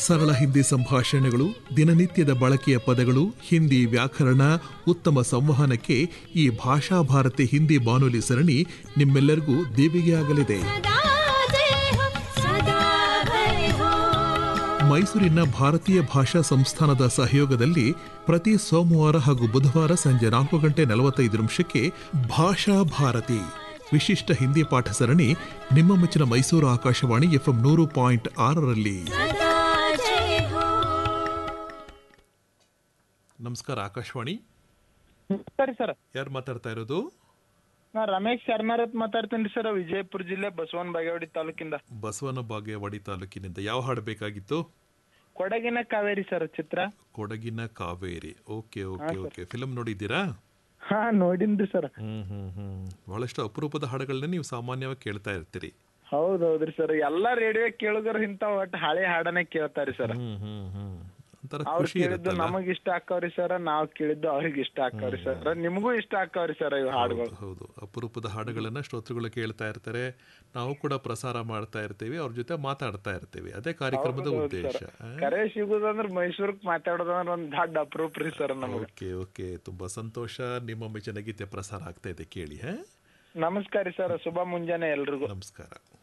ಸರಳ ಹಿಂದಿ ಸಂಭಾಷಣೆಗಳು ದಿನನಿತ್ಯದ ಬಳಕೆಯ ಪದಗಳು ಹಿಂದಿ ವ್ಯಾಕರಣ ಉತ್ತಮ ಸಂವಹನಕ್ಕೆ ಈ ಭಾಷಾ ಭಾರತಿ ಹಿಂದಿ ಬಾನುಲಿ ಸರಣಿ ನಿಮ್ಮೆಲ್ಲರಿಗೂ ದೇವಿಗೆಯಾಗಲಿದೆ सदा जय हो सदा भय हो ಮೈಸೂರಿನ ಭಾರತೀಯ ಭಾಷಾ ಸಂಸ್ಥಾನದ ಸಹಯೋಗದಲ್ಲಿ ಪ್ರತಿ ಸೋಮವಾರ ಹಾಗೂ ಬುಧವಾರ ಸಂಜೆ ನಾಲ್ಕು ಗಂಟೆ ನಲವತ್ತೈದು ನಿಮಿಷಕ್ಕೆ ಭಾಷಾ ಭಾರತಿ ವಿಶಿಷ್ಟ ಹಿಂದಿ ಪಾಠ ಸರಣಿ ನಿಮ್ಮ ಮೆಚ್ಚಿನ ಮೈಸೂರು ಆಕಾಶವಾಣಿ ಎಫ್ಎಂ ನೂರು ಪಾಯಿಂಟ್ ಆರರಲ್ಲಿ सदा जय हो ನಮಸ್ಕಾರ ಆಕಾಶವಾಣಿ ಸರಿ ಸರ್ ಯಾರು ಮಾತಾಡ್ತಾ ಇರೋದು ನಾ ರಮೇಶ್ ಶರ್ಮಾರತ್ ಮಾತಾಡ್ತೀನಿ ಸರ್ ವಿಜಯಪುರ ಜಿಲ್ಲೆ ಬಸವನ ಬಾಗೇವಾಡಿ ತಾಲೂಕಿಂದ ಬಸವನ ಬಾಗೇವಾಡಿ ತಾಲೂಕಿನಿಂದ ಯಾವ ಹಾಡು ಬೇಕಾಗಿತ್ತು ಕೊಡಗಿನ ಕಾವೇರಿ ಸರ್ ಚಿತ್ರ ಕೊಡಗಿನ Kaveri okay okay okay film ನೋಡಿದ್ದೀರಾ ಹಾ ನೋಡಿನ್ರಿ ಸರ್ ಹ್ಮ್ ಹ್ಮ್ ಹ್ಮ್ ಬಹಳಷ್ಟು ಅಪರೂಪದ ಹಾಡುಗಳನ್ನ ನೀವು ಸಾಮಾನ್ಯವಾಗಿ ಕೇಳ್ತಾ ಇರ್ತೀರಿ ಹೌದ್ ಹೌದ್ರಿ ಸರ್ ಎಲ್ಲಾ ರೇಡಿಯೋ ಕೇಳುಗರು ಇಂತ ಒಟ್ಟ ಹಳೆ ಹಾಡನೆ ಕೇಳ್ತಾರಿ ಸರ್ ಹ್ಮ್ ಹ್ಮ್ ಹ್ಮ್ ಒಂಥರ ಅವ್ರು ಖುಷಿ ಕೇಳಿದ್ದು ಇರುತ್ತಲ್ಲ ನಮಗ್ ಇಷ್ಟ ಆಕ್ಕವ್ರಿ ಸರ್ ನಾವ್ ಕೇಳಿದ್ದು ಅವ್ರಿಗೆ ಇಷ್ಟ ಆಕ್ಕವ್ರಿ ಸರ್ ನಿಮಗೂ ಇಷ್ಟ ಆಕ್ಕವ್ರಿ ಸರ್ ಇವ್ ಹಾಡುಗಳು ಹೌದು ಅಪರೂಪದ ಹಾಡುಗಳನ್ನ ಶ್ರೋತೃಗಳು ಕೇಳ್ತಾ ಇರ್ತಾರೆ ನಾವು ಕೂಡ ಪ್ರಸಾರ ಮಾಡ್ತಾ ಇರ್ತೀವಿ ಅವ್ರ ಜೊತೆ ಮಾತಾಡ್ತಾ ಇರ್ತೀವಿ ಅದೇ ಕಾರ್ಯಕ್ರಮದ ಉದ್ದೇಶ ಕರೆ ಸಿಗುದಂದ್ರ ಮೈಸೂರ್ಗ್ ಮಾತಾಡೋದಂದ್ರ ಒಂದ್ ದೊಡ್ಡ ಅಪ್ರೂಪ್ ರೀ ಸರ್ ನಮಗ ಓಕೆ ಓಕೆ ತುಂಬಾ ಸಂತೋಷ ನಿಮ್ಮ ಮೆಚ್ಚಿನ ಗೀತೆ ಪ್ರಸಾರ ಆಗ್ತಾ ಇದೆ ಕೇಳಿ ಹಾ ನಮಸ್ಕಾರ ಸರ್ ಶುಭ ಮುಂಜಾನೆ ಎಲ್ರಿಗೂ ನಮಸ್ಕಾರ